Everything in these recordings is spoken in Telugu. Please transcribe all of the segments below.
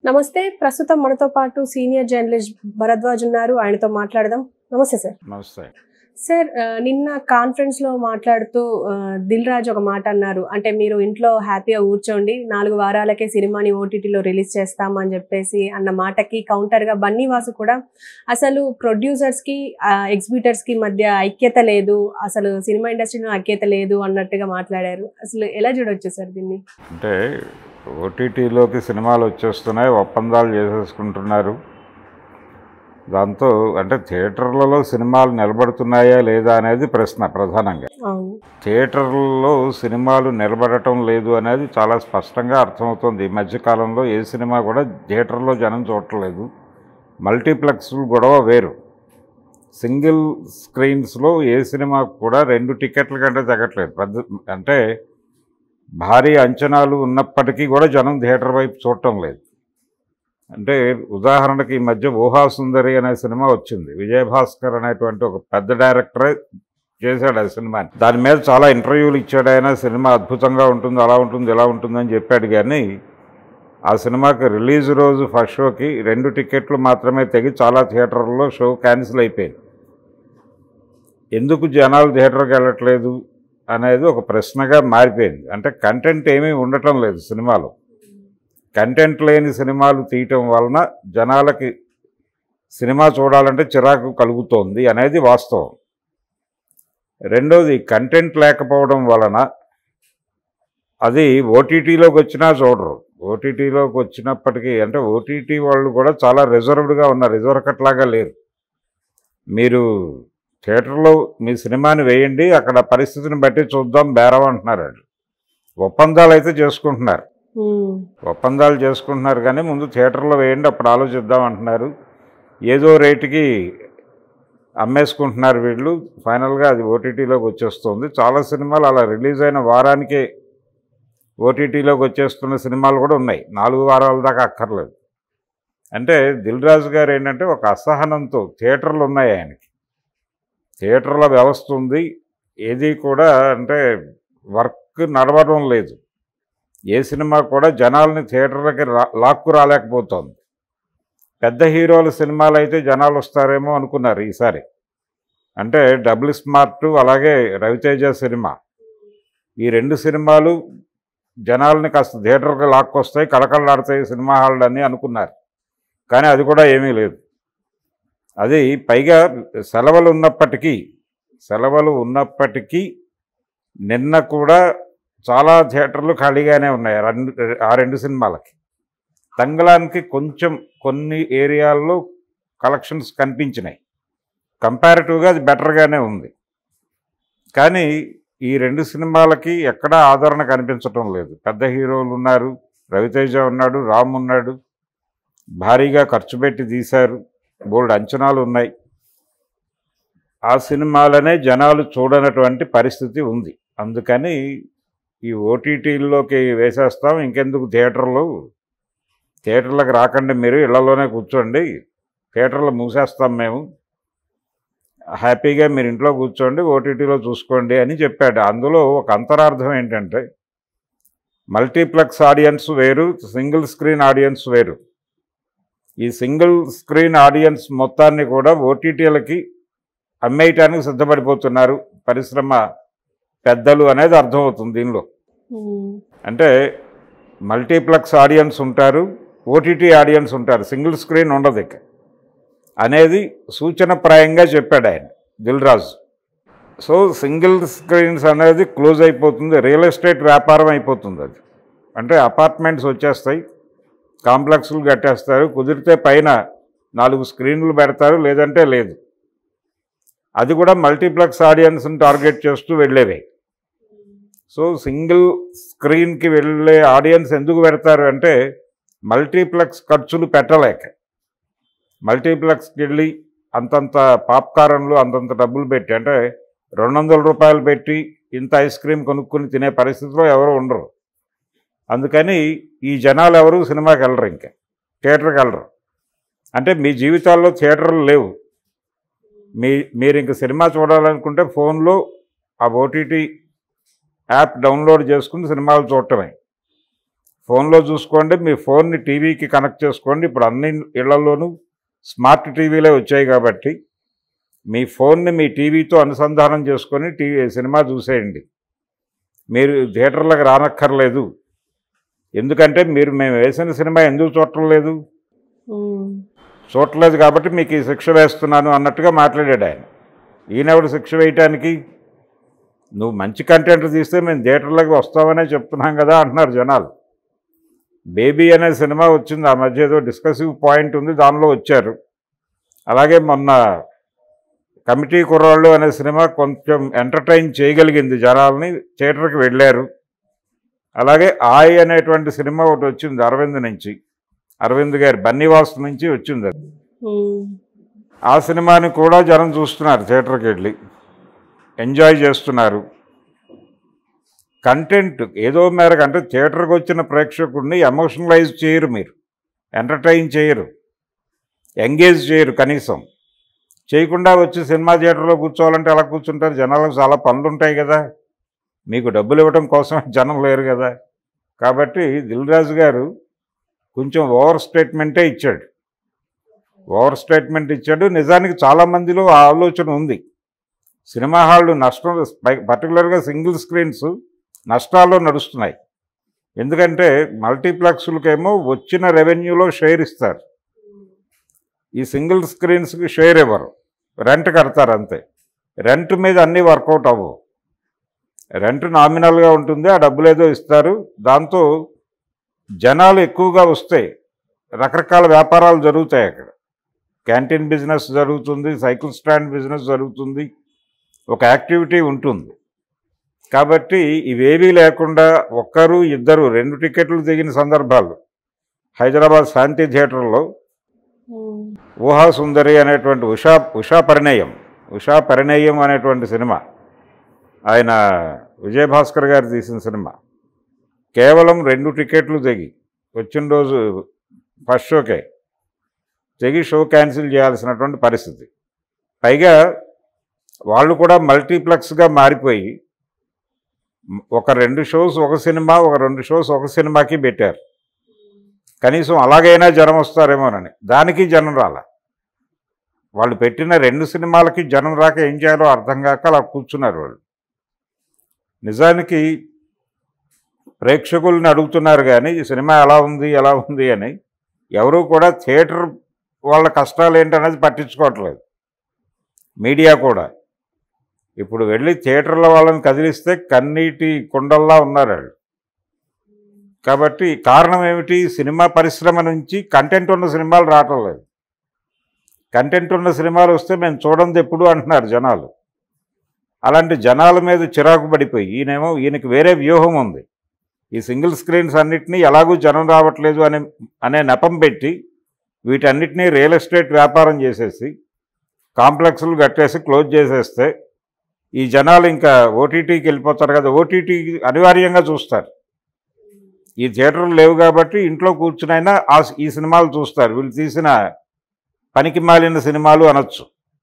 నమస్తే ప్రస్తుతం మనతో పాటు సీనియర్ జర్నలిస్ట్ భరద్వాజ్ ఉన్నారు ఆయనతో మాట్లాడదాం నమస్తే సార్ నమస్తే సార్ ఆ, నిన్న కాన్ఫరెన్స్ లో మాట్లాడుతూ ఆ, దిల్ రాజు ఒక మాట అన్నారు అంటే మీరు ఇంట్లో హ్యాపీగా కూర్చోండి నాలుగు వారాలకే సినిమాని ఓటీటీలో రిలీజ్ చేస్తామని చెప్పేసి అన్న మాటకి కౌంటర్ గా బన్నీవాసు కూడా అసలు ప్రొడ్యూసర్స్ కి ఎగ్జిబిటర్స్ కి మధ్య ఐక్యత లేదు అసలు సినిమా ఇండస్ట్రీలో ఐక్యత లేదు అన్నట్టుగా మాట్లాడారు అసలు ఎలా చూడొచ్చు సార్ దీన్ని అంటే ఓటీటీలోకి సినిమాలు వచ్చేస్తున్నాయి ఒప్పందాలు చేసేసుకుంటున్నారు దాంతో అంటే థియేటర్లలో సినిమాలు నిలబడుతున్నాయా లేదా అనేది ప్రశ్న ప్రధానంగా అవును థియేటర్లలో సినిమాలు నిలబడటం లేదు అనేది చాలా స్పష్టంగా అర్థమవుతుంది ఈ మధ్యకాలంలో ఏ సినిమా కూడా థియేటర్లో జనం చూడట్లేదు మల్టీప్లెక్స్ గొడవ వేరు సింగిల్ స్క్రీన్స్లో ఏ సినిమా కూడా రెండు టికెట్ల కంటే తగ్గట్లేదు పెద్ద అంటే భారీ అంచనాలు ఉన్నప్పటికీ కూడా జనం థియేటర్ వైపు చూడటం లేదు అంటే ఉదాహరణకి ఈ మధ్య ఊహా సుందరి అనే సినిమా వచ్చింది విజయభాస్కర్ అనేటువంటి ఒక పెద్ద డైరెక్టరే చేశాడు ఆ సినిమాని దాని మీద చాలా ఇంటర్వ్యూలు ఇచ్చాడు ఆయన సినిమా అద్భుతంగా ఉంటుంది అలా ఉంటుంది ఇలా ఉంటుంది అని చెప్పాడు కానీ ఆ సినిమాకి రిలీజ్ రోజు ఫస్ట్ షోకి రెండు టికెట్లు మాత్రమే తెగి చాలా థియేటర్లలో షో క్యాన్సిల్ అయిపోయింది ఎందుకు జనాలు థియేటర్కి వెళ్ళట్లేదు అనేది ఒక ప్రశ్నగా మారిపోయింది అంటే కంటెంట్ ఏమీ ఉండటం లేదు సినిమాలో కంటెంట్ లేని సినిమాలు తీయటం వలన జనాలకి సినిమా చూడాలంటే చిరాకు కలుగుతోంది అనేది వాస్తవం రెండోది కంటెంట్ లేకపోవడం వలన అది ఓటీటీలోకి వచ్చినా చూడరు ఓటీటీలోకి వచ్చినప్పటికీ అంటే ఓటీటీ వాళ్ళు కూడా చాలా రిజర్వ్డ్గా ఉన్నారు రిజర్వ్ లాగా లేరు మీరు థియేటర్లో మీ సినిమాని వేయండి అక్కడ పరిస్థితిని బట్టి చూద్దాం బేరం అంటున్నారు వాళ్ళు. ఒప్పందాలు అయితే చేసుకుంటున్నారు ఉమ్, ఒప్పందాలు చేసుకుంటున్నారు కానీ ముందు థియేటర్లో వేయండి అప్పుడు ఆలోచిద్దాం అంటున్నారు ఏదో రేటుకి అమ్మేసుకుంటున్నారు వీళ్ళు ఫైనల్గా అది ఓటీటీలోకి వచ్చేస్తుంది చాలా సినిమాలు అలా రిలీజ్ అయిన వారానికే ఓటీటీలోకి వచ్చేస్తున్న సినిమాలు కూడా ఉన్నాయి నాలుగు వారాల దాకా అక్కర్లేదు అంటే దిల్ రాజు గారు ఏంటంటే ఒక అసహనంతో థియేటర్లు ఉన్నాయి ఆయనకి థియేటర్ల వ్యవస్థ ఉంది ఏది కూడా అంటే వర్క్ నడవడం లేదు ఏ సినిమా కూడా జనాల్ని థియేటర్లకి రా లాక్కు రాలేకపోతోంది పెద్ద హీరోల సినిమాలు అయితే జనాలు వస్తారేమో అనుకున్నారు ఈసారి అంటే డబుల్ స్మార్ట్ అలాగే రవితేజ సినిమా ఈ రెండు సినిమాలు జనాల్ని కాస్త థియేటర్కి లాక్కొస్తాయి కళకళలాడతాయి సినిమా హాళ్ళు అని అనుకున్నారు కానీ అది కూడా ఏమీ లేదు అది పైగా సెలవులు ఉన్నప్పటికీ సెలవులు ఉన్నప్పటికీ నిన్న కూడా చాలా థియేటర్లు ఖాళీగానే ఉన్నాయి రెండు ఆ రెండు సినిమాలకి తంగళానికి కొంచెం కొన్ని ఏరియాల్లో కలెక్షన్స్ కనిపించినాయి కంపారిటివ్గా అది బెటర్గానే ఉంది కానీ ఈ రెండు సినిమాలకి ఎక్కడా ఆదరణ కనిపించటం లేదు పెద్ద హీరోలు ఉన్నారు రవితేజ ఉన్నాడు రామ్ ఉన్నాడు భారీగా ఖర్చు పెట్టి తీశారు బోల్డ్ అంచనాలు ఉన్నాయి ఆ సినిమాలనే జనాలు చూడనటువంటి పరిస్థితి ఉంది అందుకని ఈ ఓటీటీల్లోకి వేసేస్తాం ఇంకెందుకు థియేటర్లు థియేటర్లకు రాకండి మీరు ఇళ్లలోనే కూర్చోండి థియేటర్లు మూసేస్తాం మేము హ్యాపీగా మీరు ఇంట్లో కూర్చోండి ఓటీటీలో చూసుకోండి అని చెప్పాడు అందులో ఒక అంతరార్థం ఏంటంటే మల్టీప్లెక్స్ ఆడియన్స్ వేరు సింగిల్ స్క్రీన్ ఆడియన్స్ వేరు ఈ సింగిల్ స్క్రీన్ ఆడియన్స్ మొత్తాన్ని కూడా ఓటీటీలకి అమ్మేయటానికి సిద్ధపడిపోతున్నారు పరిశ్రమ పెద్దలు అనేది అర్థమవుతుంది దీనిలో ఉమ్, అంటే మల్టీప్లెక్స్ ఆడియన్స్ ఉంటారు ఓటీటీ ఆడియన్స్ ఉంటారు సింగిల్ స్క్రీన్ ఉండదు ఇక అనేది సూచనప్రాయంగా చెప్పాడు ఆయన Dil Raju so single screens అనేది క్లోజ్ అయిపోతుంది రియల్ ఎస్టేట్ వ్యాపారం అయిపోతుంది అది అంటే అపార్ట్మెంట్స్ వచ్చేస్తాయి కాంప్లెక్స్లు కట్టేస్తారు కుదిరితే పైన నాలుగు స్క్రీన్లు పెడతారు లేదంటే లేదు అది కూడా మల్టీప్లెక్స్ ఆడియన్స్ని టార్గెట్ చేస్తూ వెళ్ళేవే సో సింగిల్ స్క్రీన్కి వెళ్ళే ఆడియన్స్ ఎందుకు పెడతారు అంటే మల్టీప్లెక్స్ ఖర్చులు పెట్టలేక మల్టీప్లెక్స్కి వెళ్ళి అంతంత పాప్కార్న్లు అంతంత డబ్బులు పెట్టి అంటే రెండు వందల రూపాయలు పెట్టి ఇంత ఐస్ క్రీమ్ కొనుక్కుని తినే పరిస్థితిలో ఎవరు ఉండరు అందుకని ఈ జనాలు ఎవరు సినిమాకి వెళ్ళరు ఇంకా థియేటర్కి వెళ్ళరు అంటే మీ జీవితాల్లో థియేటర్లు లేవు మీ మీరు ఇంక సినిమా చూడాలనుకుంటే ఫోన్లో ఆ ఓటీటీ యాప్ డౌన్లోడ్ చేసుకుని సినిమాలు చూడటమే ఫోన్లో చూసుకోండి మీ ఫోన్ని టీవీకి కనెక్ట్ చేసుకోండి ఇప్పుడు అన్ని ఇళ్లలోనూ స్మార్ట్ టీవీలే వచ్చాయి కాబట్టి మీ ఫోన్ని మీ టీవీతో అనుసంధానం చేసుకొని టీవీ సినిమా చూసేయండి మీరు థియేటర్లకు రానక్కర్లేదు ఎందుకంటే మీరు మేము వేసిన సినిమా ఎందుకు చూడటం లేదు ఉమ్, చూడలేదు కాబట్టి మీకు ఈ శిక్ష వేస్తున్నాను అన్నట్టుగా మాట్లాడాడు ఆయన ఈయనెవడు శిక్ష వేయటానికి నువ్వు మంచి కంటెంట్ తీస్తే మేము థియేటర్లోకి వస్తామనే చెప్తున్నాం కదా అంటున్నారు జనాలు బేబీ అనే సినిమా వచ్చింది ఆ మధ్య ఏదో డిస్కసివ్ పాయింట్ ఉంది దానిలో వచ్చారు అలాగే మొన్న కమిటీ కుర్రాళ్ళు అనే సినిమా కొంచెం ఎంటర్టైన్ చేయగలిగింది జనాల్ని థియేటర్కి వెళ్ళారు అలాగే ఆయ్ అనేటువంటి సినిమా ఒకటి వచ్చింది అరవింద్ నుంచి అరవింద్ గారి బన్నీవాస్ నుంచి వచ్చింది అది ఉమ్, ఆ సినిమాని కూడా జనం చూస్తున్నారు థియేటర్కి వెళ్ళి ఎంజాయ్ చేస్తున్నారు కంటెంట్ ఏదో మేరకు అంటే థియేటర్కి వచ్చిన ప్రేక్షకుడిని ఎమోషనలైజ్ చేయరు మీరు ఎంటర్టైన్ చేయరు ఎంగేజ్ చేయరు కనీసం చేయకుండా వచ్చి సినిమా థియేటర్లో కూర్చోవాలంటే ఎలా కూర్చుంటారు జనాలకు చాలా పనులు ఉంటాయి కదా మీకు డబ్బులు ఇవ్వడం కోసం జనం లేరు కదా కాబట్టి దిల్ రాజు గారు కొంచెం ఓవర్ స్టేట్మెంటే ఇచ్చాడు ఓవర్ స్టేట్మెంట్ ఇచ్చాడు నిజానికి చాలామందిలో ఆ ఆలోచన ఉంది సినిమా హాళ్ళు నష్టం పర్టికులర్గా సింగిల్ స్క్రీన్స్ నష్టాల్లో నడుస్తున్నాయి ఎందుకంటే మల్టీప్లెక్స్లకేమో వచ్చిన రెవెన్యూలో షేర్ ఇస్తారు ఈ సింగిల్ స్క్రీన్స్కి షేర్ ఇవ్వరు రెంట్ కడతారు అంతే రెంట్ మీద అన్నీ వర్కౌట్ అవ్వవు రెంట్ నామినల్గా ఉంటుంది ఆ డబ్బులు ఏదో ఇస్తారు దాంతో జనాలు ఎక్కువగా వస్తాయి రకరకాల వ్యాపారాలు జరుగుతాయి అక్కడ క్యాంటీన్ బిజినెస్ జరుగుతుంది సైకిల్ స్టాండ్ బిజినెస్ జరుగుతుంది ఒక యాక్టివిటీ ఉంటుంది కాబట్టి ఇవేవీ లేకుండా ఒక్కరు ఇద్దరు రెండు టికెట్లు దిగిన సందర్భాలు హైదరాబాద్ శాంతి థియేటర్లో ఉమ్, ఊహా సుందరి అనేటువంటి ఉషా ఉషా పరిణయం ఉషా పరిణయం అనేటువంటి సినిమా ఆయన విజయభాస్కర్ గారు తీసిన సినిమా కేవలం రెండు టికెట్లు తెగి వచ్చిన రోజు ఫస్ట్ షోకే తెగి షో క్యాన్సిల్ చేయాల్సినటువంటి పరిస్థితి పైగా వాళ్ళు కూడా మల్టీప్లెక్స్గా మారిపోయి ఒక రెండు షోస్ ఒక సినిమా ఒక రెండు షోస్ ఒక సినిమాకి పెట్టారు కనీసం అలాగైనా జనం వస్తారేమోనని దానికి జనం రాల వాళ్ళు పెట్టిన రెండు సినిమాలకి జనం రాక ఏం చేయాలో అర్థం కాక అలా కూర్చున్నారు వాళ్ళు నిజానికి ప్రేక్షకుల్ని అడుగుతున్నారు కానీ ఈ సినిమా ఎలా ఉంది ఎలా ఉంది అని ఎవరు కూడా థియేటర్ వాళ్ళ కష్టాలు ఏంటనేది పట్టించుకోవట్లేదు మీడియా కూడా ఇప్పుడు వెళ్ళి థియేటర్ల వాళ్ళని కదిలిస్తే కన్నీటి కుండల్లా ఉన్నారు వాళ్ళు కాబట్టి కారణం ఏమిటి సినిమా పరిశ్రమ నుంచి కంటెంట్ ఉన్న సినిమాలు రావటం లేదు కంటెంట్ ఉన్న సినిమాలు వస్తే మేము చూడంది ఎప్పుడు అంటున్నారు జనాలు అలాంటి జనాల మీద చిరాకు పడిపోయి ఈయనేమో ఈయనకి వేరే వ్యూహం ఉంది ఈ సింగిల్ స్క్రీన్స్ అన్నిటినీ ఎలాగూ జనం రావట్లేదు అనే అనే నెపం పెట్టి వీటన్నిటినీ రియల్ ఎస్టేట్ వ్యాపారం చేసేసి కాంప్లెక్స్లు కట్టేసి క్లోజ్ చేసేస్తే ఈ జనాలు ఇంకా ఓటీటీకి వెళ్ళిపోతారు కదా ఓటీటీ అనివార్యంగా చూస్తారు ఈ థియేటర్లు లేవు కాబట్టి ఇంట్లో కూర్చునైనా ఆ ఈ సినిమాలు చూస్తారు వీళ్ళు తీసిన పనికి మాలిన సినిమాలు అనొచ్చు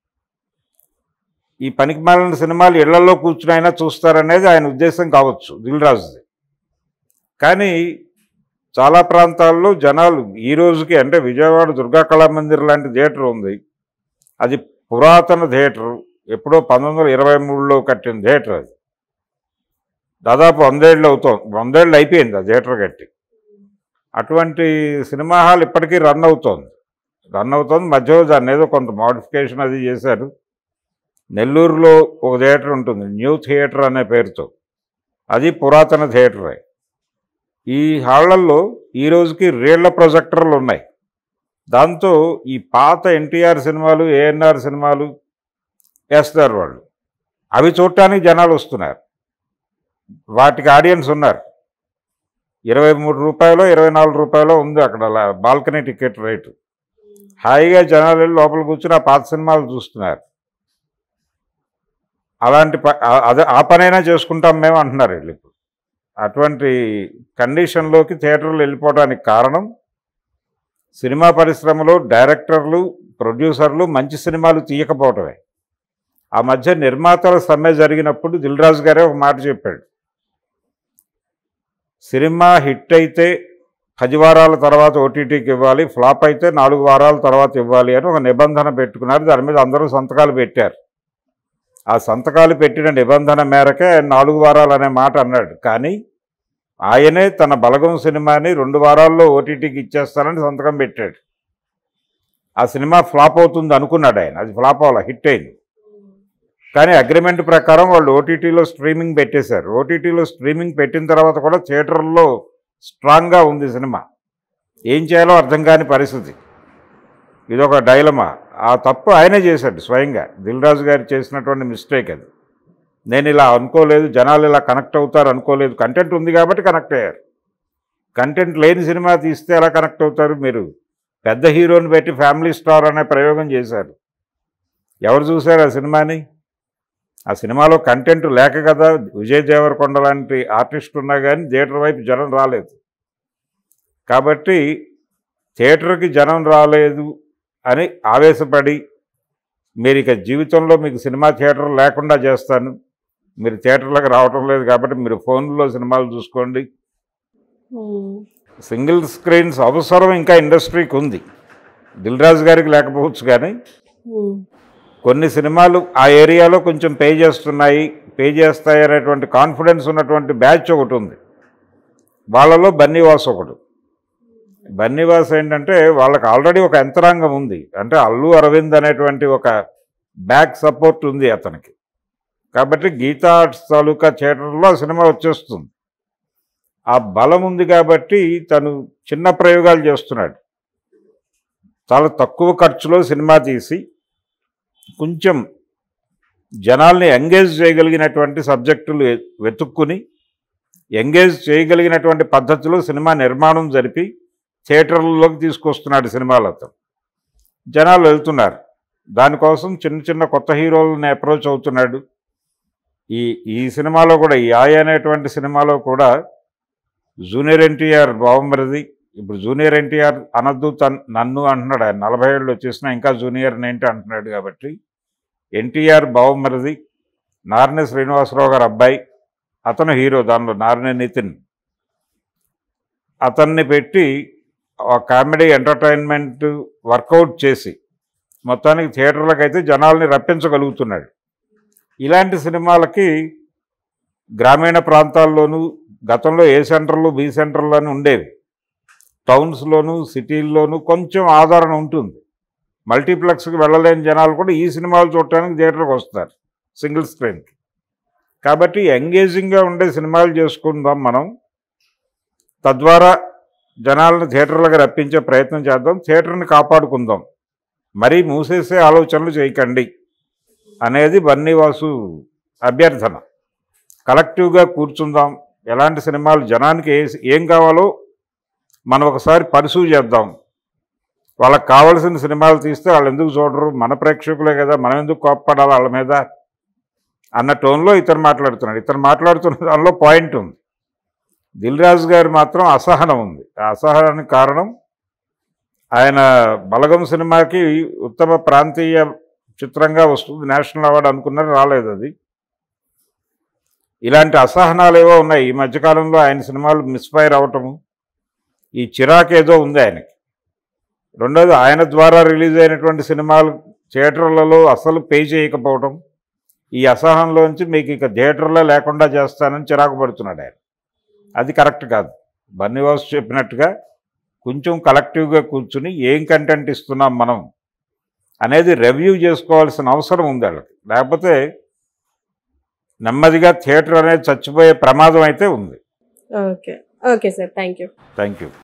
ఈ పనికి మాలిన సినిమాలు ఇళ్లలో కూర్చునైనా చూస్తారనేది ఆయన ఉద్దేశం కావచ్చు దిల్ రాజుది కానీ చాలా ప్రాంతాల్లో జనాలు ఈ రోజుకి అంటే విజయవాడ దుర్గా కళామందిర్ లాంటి థియేటర్ ఉంది అది పురాతన థియేటర్ ఎప్పుడో పంతొమ్మిది వందల ఇరవై మూడులో కట్టిన థియేటర్ అది దాదాపు వందేళ్ళు అవుతుంది వందేళ్ళు అయిపోయింది ఆ థియేటర్ కట్టి అటువంటి సినిమా హాల్ ఇప్పటికీ రన్ అవుతోంది రన్ అవుతోంది మధ్యలో దాన్ని ఏదో కొంత మోడిఫికేషన్ అది చేశారు నెల్లూరులో ఒక థియేటర్ ఉంటుంది న్యూ థియేటర్ అనే పేరుతో అది పురాతన థియేటరే ఈ హాళ్లల్లో ఈ రోజుకి రీళ్ల ప్రొజెక్టర్లు ఉన్నాయి దాంతో ఈ పాత ఎన్టీఆర్ సినిమాలు ఏఎన్ఆర్ సినిమాలు వేస్తారు వాళ్ళు అవి చూడటానికి జనాలు వస్తున్నారు వాటికి ఆడియన్స్ ఉన్నారు ఇరవై మూడు రూపాయలు ఇరవై నాలుగు రూపాయలు ఉంది అక్కడ బాల్కనీ టికెట్ రేటు హాయిగా జనాలు వెళ్ళి లోపల కూర్చుని ఆ పాత సినిమాలు చూస్తున్నారు అలాంటి ప ఆ- అదే ఆ పనైనా చేసుకుంటాం మేము అంటున్నారు వీళ్ళు ఇప్పుడు అటువంటి కండిషన్లోకి థియేటర్లు వెళ్ళిపోవడానికి కారణం సినిమా పరిశ్రమలో డైరెక్టర్లు ప్రొడ్యూసర్లు మంచి సినిమాలు తీయకపోవటమే ఆ మధ్య నిర్మాతల సమ్మె జరిగినప్పుడు దిల్ రాజు గారే ఒక మాట చెప్పాడు సినిమా హిట్ అయితే పది వారాల తర్వాత ఓటీటీకి ఇవ్వాలి ఫ్లాప్ అయితే నాలుగు వారాల తర్వాత ఇవ్వాలి అని ఒక నిబంధన పెట్టుకున్నారు దాని మీద అందరూ సంతకాలు పెట్టారు ఆ సంతకాలు పెట్టిన నిబంధన మేరకే ఆయన నాలుగు వారాలు అనే మాట అన్నాడు కానీ ఆయనే తన బలగం సినిమాని రెండు వారాల్లో ఓటీటీకి ఇచ్చేస్తానని సంతకం పెట్టాడు ఆ సినిమా ఫ్లాప్ అవుతుంది అనుకున్నాడు ఆయన అది ఫ్లాప్ అవ్వాలి హిట్ అయింది కానీ అగ్రిమెంట్ ప్రకారం వాళ్ళు ఓటీటీలో స్ట్రీమింగ్ పెట్టేశారు ఓటీటీలో స్ట్రీమింగ్ పెట్టిన తర్వాత కూడా థియేటర్లో స్ట్రాంగ్గా ఉంది సినిమా ఏం చేయాలో అర్థం కాని పరిస్థితి ఇదొక డైలమా ఆ తప్పు ఆయనే చేశాడు స్వయంగా దిల్ రాజు గారు చేసినటువంటి మిస్టేక్ అది నేను ఇలా అనుకోలేదు జనాలు ఇలా కనెక్ట్ అవుతారు అనుకోలేదు కంటెంట్ ఉంది కాబట్టి కనెక్ట్ అయ్యారు కంటెంట్ లేని సినిమా తీస్తే ఎలా కనెక్ట్ అవుతారు మీరు పెద్ద హీరోని పెట్టి ఫ్యామిలీ స్టార్ అనే ప్రయోగం చేశారు ఎవరు చూశారు ఆ సినిమాని ఆ సినిమాలో కంటెంట్ లేక కదా విజయ్ దేవరకొండ లాంటి ఆర్టిస్ట్ ఉన్నా కానీ థియేటర్ వైపు జనం రాలేదు కాబట్టి థియేటర్కి జనం రాలేదు అని ఆవేశపడి మీరు ఇక జీవితంలో మీకు సినిమా థియేటర్ లేకుండా చేస్తాను మీరు థియేటర్లకు రావటం లేదు కాబట్టి మీరు ఫోన్లో సినిమాలు చూసుకోండి ఉమ్, సింగిల్ స్క్రీన్స్ అవసరం ఇంకా ఇండస్ట్రీకి ఉంది దిల్ రాజు గారికి లేకపోవచ్చు కానీ ఉమ్, కొన్ని సినిమాలు ఆ ఏరియాలో కొంచెం పే చేస్తున్నాయి పే చేస్తాయి అనేటువంటి కాన్ఫిడెన్స్ ఉన్నటువంటి బ్యాచ్ ఒకటి ఉంది వాళ్ళలో బన్నీవాస్ ఒకడు బన్నీవాస్ ఏంటంటే వాళ్ళకి ఆల్రెడీ ఒక యంత్రాంగం ఉంది అంటే అల్లు అరవింద్ అనేటువంటి ఒక బ్యాక్ సపోర్ట్ ఉంది అతనికి కాబట్టి గీతా ఆర్ట్స్ తాలూకా థియేటర్లో ఆ సినిమా వచ్చేస్తుంది ఆ బలం ఉంది కాబట్టి తను చిన్న ప్రయోగాలు చేస్తున్నాడు చాలా తక్కువ ఖర్చులో సినిమా తీసి కొంచెం జనాల్ని ఎంగేజ్ చేయగలిగినటువంటి సబ్జెక్టులు ఎ- వెతుక్కుని ఎంగేజ్ చేయగలిగినటువంటి పద్ధతిలో సినిమా నిర్మాణం జరిపి థియేటర్లలోకి తీసుకొస్తున్నాడు సినిమాలు అతను జనాలు వెళ్తున్నారు దానికోసం చిన్న చిన్న కొత్త హీరోలని అప్రోచ్ అవుతున్నాడు ఈ ఈ సినిమాలో కూడా ఈ ఆయ అనేటువంటి సినిమాలో కూడా జూనియర్ ఎన్టీఆర్ బావమరిది ఇప్పుడు జూనియర్ ఎన్టీఆర్ అనద్దు తన్ నన్ను అంటున్నాడు ఆయన నలభై ఏళ్ళు వచ్చేసినా ఇంకా జూనియర్ ఏంటి అంటున్నాడు కాబట్టి ఎన్టీఆర్ బావమరిది నారనే శ్రీనివాసరావు గారు అబ్బాయి అతను హీరో దానిలో నారనే నితిన్ అతన్ని పెట్టి ఆ కామెడీ ఎంటర్టైన్మెంట్ వర్కౌట్ చేసి మొత్తానికి థియేటర్లకు అయితే జనాల్ని రప్పించగలుగుతున్నాడు ఇలాంటి సినిమాలకి గ్రామీణ ప్రాంతాల్లోనూ గతంలో ఏ సెంటర్లు బి సెంటర్లు అని ఉండేవి టౌన్స్లోను సిటీల్లోనూ కొంచెం ఆదరణ ఉంటుంది మల్టీప్లెక్స్కి వెళ్ళలేని జనాలు కూడా ఈ సినిమాలు చూడటానికి థియేటర్కి వస్తారు సింగిల్ స్క్రీన్కి కాబట్టి ఎంగేజింగ్గా ఉండే సినిమాలు చేసుకుందాం మనం తద్వారా జనాలను థియేటర్లకు రప్పించే ప్రయత్నం చేద్దాం థియేటర్ని కాపాడుకుందాం మరీ మూసేసే ఆలోచనలు చేయకండి అనేది బన్నీవాసు అభ్యర్థన కలెక్టివ్గా కూర్చుందాం ఎలాంటి సినిమాలు జనానికి ఏ ఏం కావాలో మనం ఒకసారి పరిశూ చేద్దాం వాళ్ళకి కావాల్సిన సినిమాలు తీస్తే వాళ్ళు ఎందుకు చూడరు మన ప్రేక్షకులే కదా మనం ఎందుకు కోప్పడాలి వాళ్ళ మీద అన్న టోన్లో ఇతను మాట్లాడుతున్నాడు ఇతను మాట్లాడుతున్న దానిలో పాయింట్ ఉంది దిల్ రాజు గారు మాత్రం అసహనం ఉంది ఆ అసహనానికి కారణం ఆయన బలగం సినిమాకి ఉత్తమ ప్రాంతీయ చిత్రంగా వస్తుంది నేషనల్ అవార్డు అనుకున్నారు రాలేదు అది ఇలాంటి అసహనాలు ఏవో ఉన్నాయి ఈ మధ్యకాలంలో ఆయన సినిమాలు మిస్ఫైర్ అవటము ఈ చిరాకు ఏదో ఉంది ఆయనకి రెండోది ఆయన ద్వారా రిలీజ్ అయినటువంటి సినిమాలు థియేటర్లలో అసలు పే చేయకపోవటం ఈ అసహనంలోంచి మీకు ఇక థియేటర్లో లేకుండా చేస్తానని చిరాకు పడుతున్నాడు ఆయన అది కరెక్ట్ కాదు బన్నీవాసు చెప్పినట్టుగా కొంచెం కలెక్టివ్గా కూర్చుని ఏం కంటెంట్ ఇస్తున్నాం మనం అనేది రివ్యూ చేసుకోవాల్సిన అవసరం ఉంది వాళ్ళకి లేకపోతే నెమ్మదిగా థియేటర్ అనేది చచ్చిపోయే ప్రమాదం అయితే ఉంది okay okay sir thank you thank you